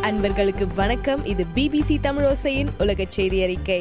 அன்பர்களுக்கு வணக்கம் இது பிபிசி தமிழோசையின் உலக செய்தி அறிக்கை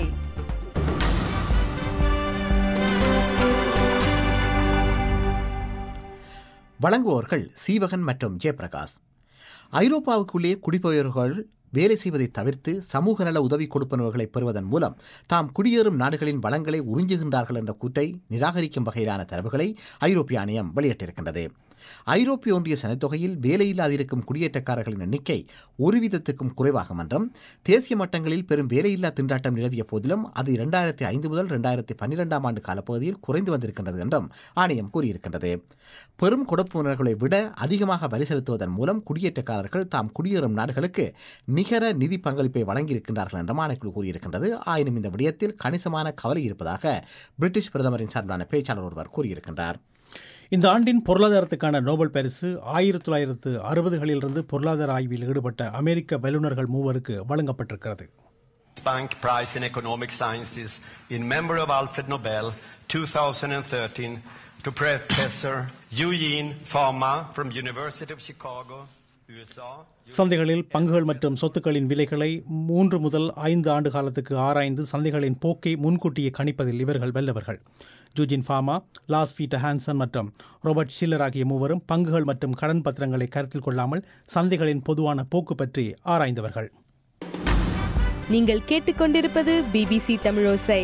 வழங்குவோர்கள் சீவகன் மற்றும் ஜெயபிரகாஷ் ஐரோப்பாவுக்குள்ளே குடிபெயர்கள் வேலை செய்வதை தவிர்த்து சமூக நல உதவி கொடுப்பனவர்களை பெறுவதன் மூலம் தாம் குடியேறும் நாடுகளின் வளங்களை உறிஞ்சுகின்றார்கள் என்ற கூற்றை நிராகரிக்கும் வகையிலான தரவுகளை ஐரோப்பிய ஆணையம் வெளியிட்டிருக்கின்றது ஐரோப்பிய ஒன்றிய சனத்தொகையில் வேலையில்லாதிருக்கும் குடியேற்றக்காரர்களின் எண்ணிக்கை ஒரு வீதத்துக்கும் குறைவாகும் என்றும் தேசிய மட்டங்களில் பெரும் வேலையில்லா திண்டாட்டம் நிலவிய போதிலும் அது இரண்டாயிரத்தி ஐந்து முதல் இரண்டாயிரத்தி பன்னிரெண்டாம் ஆண்டு காலப்பகுதியில் குறைந்து வந்திருக்கின்றது என்றும் ஆணையம் கூறியிருக்கின்றது பெரும் கொடுப்புணர்களை விட அதிகமாக வரி செலுத்துவதன் மூலம் குடியேற்றக்காரர்கள் தாம் குடியேறும் நாடுகளுக்கு நிகர நிதி பங்களிப்பை வழங்கியிருக்கின்றார்கள் என்றும் ஆணைக்குழு கூறியிருக்கின்றது ஆயினும் இந்த விடயத்தில் கணிசமான கவலை இருப்பதாக பிரிட்டிஷ் பிரதமரின் சார்பிலான பேச்சாளர் ஒருவர் கூறியிருக்கின்றார் இந்த ஆண்டின் பொருளாதாரத்துக்கான நோபல் பரிசு ஆயிரத்தி தொள்ளாயிரத்து அறுபதுகளிலிருந்து பொருளாதார ஆய்வில் ஈடுபட்ட அமெரிக்க வல்லுநர்கள் மூவருக்கு வழங்கப்பட்டிருக்கிறது Bank Prize in Economic Sciences in memory of Alfred Nobel 2013 to Professor Eugene Fama from University of Chicago, USA. சந்தைகளில் பங்குகள் மற்றும் சொத்துக்களின் விலைகளை மூன்று முதல் ஐந்து ஆண்டு காலத்துக்கு ஆராய்ந்து சந்தைகளின் போக்கை முன்கூட்டியே கணிப்பதில் இவர்கள் வெல்லவர்கள் Eugene Fama Lars Peter Hansen மற்றும் ரோபர்ட் ஷில்லர் ஆகிய மூவரும் பங்குகள் மற்றும் கடன் பத்திரங்களை கருத்தில் கொள்ளாமல் சந்தைகளின் பொதுவான போக்கு பற்றி ஆராய்ந்தவர்கள் நீங்கள் கேட்டுக்கொண்டிருப்பது பிபிசி தமிழோசை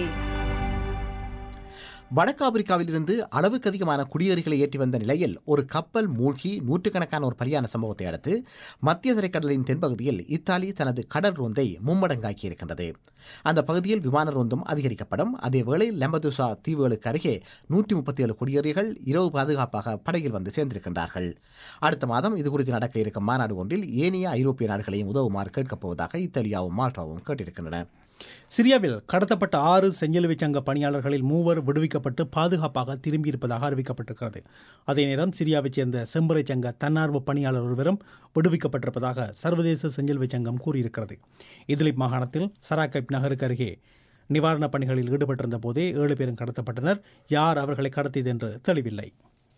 வடக்கு ஆப்பிரிக்காவிலிருந்து அளவுக்கு அதிகமான குடியேறிகளை ஏற்றி வந்த நிலையில் ஒரு கப்பல் மூழ்கி நூற்றுக்கணக்கான ஒரு பலியான சம்பவத்தை அடுத்து மத்திய தரைக்கடலின் தென்பகுதியில் இத்தாலி தனது கடல் ரோந்தை மும்மடங்காக்கி இருக்கின்றது அந்த பகுதியில் விமான ரோந்தும் அதிகரிக்கப்படும் அதேவேளை லெம்பதுசா தீவுகளுக்கு அருகே நூற்றி முப்பத்தி ஏழு குடியேறிகள் இரவு பாதுகாப்பாக படகில் வந்து சேர்ந்திருக்கின்றார்கள் அடுத்த மாதம் இதுகுறித்து நடக்க இருக்கும் மாநாடு ஒன்றில் ஏனைய ஐரோப்பிய நாடுகளையும் உதவுமாறு கேட்கப் போவதாக இத்தாலியாவும் மால்டாவும் கேட்டிருக்கின்றன சிரியாவில் கடத்தப்பட்ட ஆறு செஞ்சிலுவைச் சங்க பணியாளர்களில் மூவர் விடுவிக்கப்பட்டு பாதுகாப்பாக திரும்பியிருப்பதாக அறிவிக்கப்பட்டிருக்கிறது அதே நேரம் சிரியாவைச் சேர்ந்த செம்பறை சங்க தன்னார்வ பணியாளர் ஒருவரும் விடுவிக்கப்பட்டிருப்பதாக சர்வதேச செஞ்சிலுவைச் சங்கம் கூறியிருக்கிறது இத்லிப் மாகாணத்தில் சராக்கைப் நகருக்கு அருகே நிவாரணப் பணிகளில் ஈடுபட்டிருந்த போதே ஏழு பேரும் கடத்தப்பட்டனர் யார் அவர்களை கடத்தியது என்று தெளிவில்லை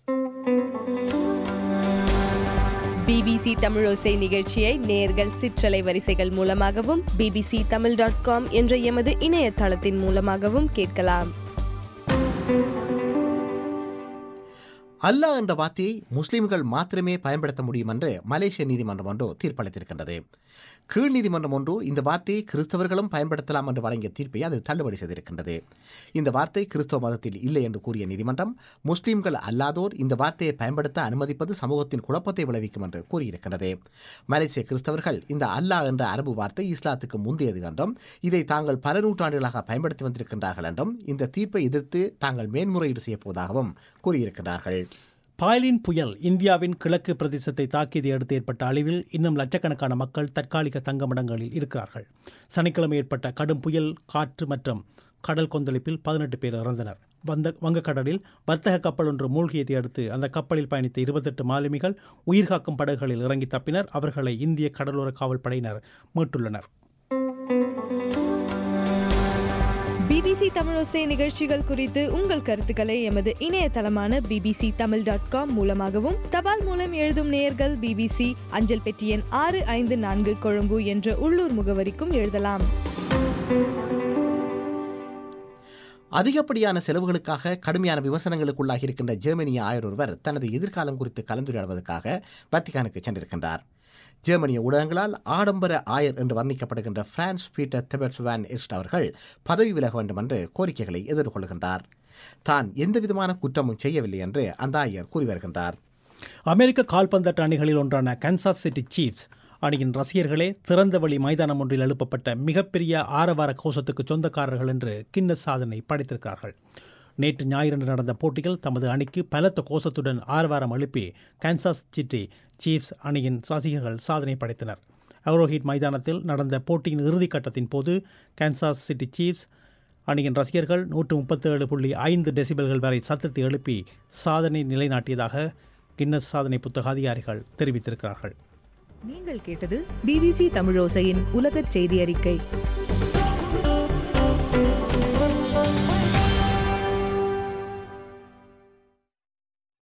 பிபிசி தமிழோசை நிகழ்ச்சியை நேர்கள் சிற்றலை வரிசைகள் மூலமாகவும் பிபிசி தமிழ் டாட் காம் என்ற எமது இணையதளத்தின் மூலமாகவும் கேட்கலாம் அல்லாஹ் என்ற வார்த்தையை முஸ்லிம்கள் மாத்திரமே பயன்படுத்த முடியும் என்று மலேசிய நீதிமன்றம் ஒன்று தீர்ப்பளித்திருக்கின்றது கீழ் நீதிமன்றம் ஒன்று இந்த வார்த்தையை கிறிஸ்தவர்களும் பயன்படுத்தலாம் என்று வழங்கிய தீர்ப்பை அது தள்ளுபடி செய்திருக்கின்றது இந்த வார்த்தை கிறிஸ்தவ மதத்தில் இல்லை என்று கூறிய நீதிமன்றம் முஸ்லிம்கள் அல்லாதோர் இந்த வார்த்தையை பயன்படுத்த அனுமதிப்பது சமூகத்தின் குழப்பத்தை விளைவிக்கும் என்று கூறியிருக்கின்றது மலேசிய கிறிஸ்தவர்கள் இந்த அல்லாஹ் என்ற அரபு வார்த்தை இஸ்லாத்துக்கு முந்தையது என்றும் இதை தாங்கள் பல நூற்றாண்டுகளாக பயன்படுத்தி வந்திருக்கின்றார்கள் என்றும் இந்த தீர்ப்பை எதிர்த்து தாங்கள் மேன்முறையீடு செய்யப்போவதாகவும் கூறியிருக்கிறார்கள் பாய்லின் புயல் இந்தியாவின் கிழக்கு பிரதேசத்தை தாக்கியதை அடுத்து ஏற்பட்ட அழிவில் இன்னும் லட்சக்கணக்கான மக்கள் தற்காலிக தங்கமடங்களில் இருக்கிறார்கள் சனிக்கிழமை ஏற்பட்ட கடும் புயல் காற்று மற்றும் கடல் கொந்தளிப்பில் பதினெட்டு பேர் இறந்தனர் வந்த வங்கக்கடலில் வர்த்தக கப்பல் ஒன்று மூழ்கியதை அடுத்து அந்த கப்பலில் பயணித்த இருபத்தெட்டு மாலுமிகள் உயிர்காக்கும் படகுகளில் இறங்கி தப்பினர் அவர்களை இந்திய கடலோர காவல் படையினர் மீட்டுள்ளனர் பிபிசி தமிழோசை நிகழ்ச்சிகள் குறித்து உங்கள் கருத்துக்களை எமது இணையதளமான பிபிசி தமிழ் டாட் காம் மூலமாகவும் தபால் மூலம் எழுதும் நேயர்கள் பிபிசி அஞ்சல் பெட்டி எண் ஆறு ஐந்து நான்கு கொழும்பு என்ற உள்ளூர் முகவரிக்கும் எழுதலாம் அதிகப்படியான செலவுகளுக்காக கடுமையான விமர்சனங்களுக்குள்ளாகி இருக்கின்ற ஜெர்மனிய ஆயர் ஒருவர் தனது எதிர்காலம் குறித்து கலந்துரையாடுவதற்காக வத்திகானுக்கு சென்றிருக்கின்றார் ஜெர்மனிய ஊடகங்களால் ஆடம்பர ஆயர் என்று வர்ணிக்கப்படுகின்ற Franz Peter Tebartz van Elst அவர்கள் பதவி விலக வேண்டும் என்று கோரிக்கைகளை எதிர்கொள்கின்றார் தான் எந்தவிதமான குற்றமும் செய்யவில்லை என்று அந்த ஆயர் கூறி வருகின்றார் அமெரிக்க கால்பந்தாட்ட அணிகளில் ஒன்றான கன்சாஸ் சிட்டி சீஃப்ஸ் அணியின் ரசிகர்களே திறந்த வழி மைதானம் ஒன்றில் எழுப்பப்பட்ட மிகப்பெரிய ஆரவார கோஷத்துக்கு சொந்தக்காரர்கள் என்று கின்னஸ் சாதனை படைத்திருக்கிறார்கள் நேற்று ஞாயிறன்று நடந்த போட்டியில் தமது அணிக்கு பலத்த கோஷத்துடன் ஆரவாரம் எழுப்பி கான்சாஸ் சிட்டி சீஃப்ஸ் அணியின் ரசிகர்கள் சாதனை படைத்தனர் அவரோஹிட் மைதானத்தில் நடந்த போட்டியின் இறுதிக்கட்டத்தின் போது கான்சாஸ் சிட்டி சீஃப்ஸ் அணியின் ரசிகர்கள் நூற்று முப்பத்தேழு புள்ளி ஐந்து டெசிபல்கள் வரை சத்தத்தை எழுப்பி சாதனை நிலைநாட்டியதாக கின்னஸ் சாதனை புத்தக அதிகாரிகள் தெரிவித்திருக்கிறார்கள் நீங்கள் கேட்டது பிபிசி தமிழோசையின் உலகச் செய்தி அறிக்கை